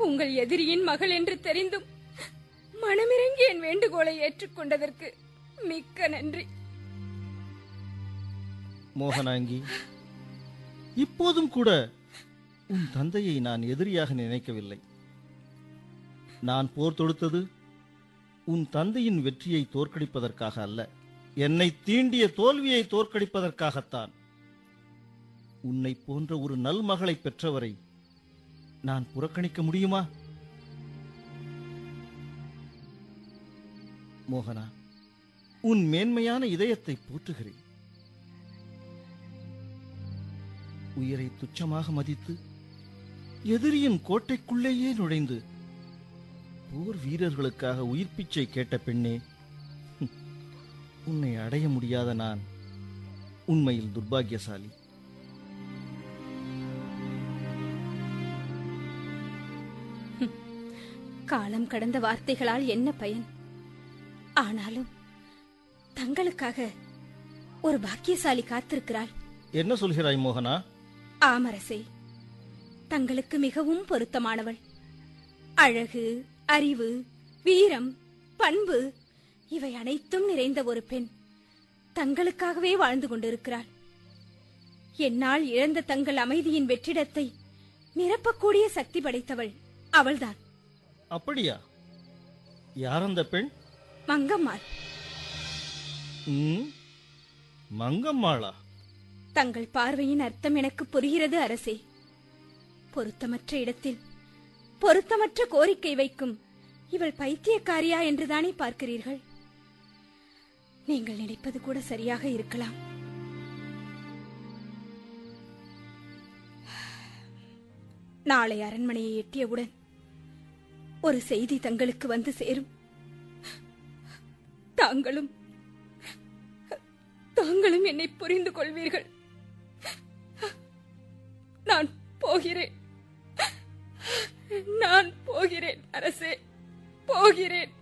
உங்கள் எதிரியின் மகள் என்று தெரிந்தும் மனமிறங்கி என் வேண்டுகோளை ஏற்றுக்கொண்டதற்கு மிக்க நன்றி மோகனாங்கி இப்போதும் கூட உன் தந்தையை நான் எதிரியாக நினைக்கவில்லை நான் போர் தொடுத்தது உன் தந்தையின் வெற்றியை தோற்கடிப்பதற்காக அல்ல என்னை தீண்டிய தோல்வியை தோற்கடிப்பதற்காகத்தான் உன்னை போன்ற ஒரு நல்மகளை பெற்றவரை நான் புறக்கணிக்க முடியுமா மோகனா உன் மேன்மையான இதயத்தை போற்றுகிறேன் உயிரை துச்சமாக மதித்து எதிரியின் கோட்டைக்குள்ளேயே நுழைந்து போர் வீரர்களுக்காக உயிர் பிச்சை கேட்ட பெண்ணே ஹம், உன்னை அடைய முடியாத நான் உண்மையில் துர்பாக்கியசாலி காலம் கடந்த வார்த்தைகளால் என்ன பயன் ஆனாலும் தங்களுக்காக ஒரு பாக்கியசாலி காத்திருக்கிறாள் என்ன சொல்கிறாய் மோகனா ஆமரசே தங்களுக்கு மிகவும் பொருத்தமானவள் அழகு அறிவு வீரம் பண்பு இவை அனைத்தும் நிறைந்த ஒரு பெண் தங்களுக்காகவே வாழ்ந்து கொண்டிருக்கிறாள் என்னால் இழந்த தங்கள் அமைதியின் வெற்றிடத்தை நிரப்பக்கூடிய சக்தி படைத்தவள் அவள்தான் அப்படியா யார் அந்த பெண் மங்கம்மாள் ம், மங்கம்மாளா தங்கள் பார்வையின் அர்த்தம் எனக்கு புரிகிறது அரசே பொருத்தமற்ற இடத்தில் பொருத்தமற்ற கோரிக்கை வைக்கும் இவள் பைத்தியக்காரியா என்றுதானே பார்க்கிறீர்கள் நீங்கள் நினைப்பது கூட சரியாக இருக்கலாம் நாளை அரண்மனையை எட்டியவுடன் ஒரு செய்தி தங்களுக்கு வந்து சேரும் தாங்களும் தாங்களும் என்னை புரிந்து கொள்வீர்கள் நான் போகிறேன் நான் போகிறேன் அரசே போகிறேன்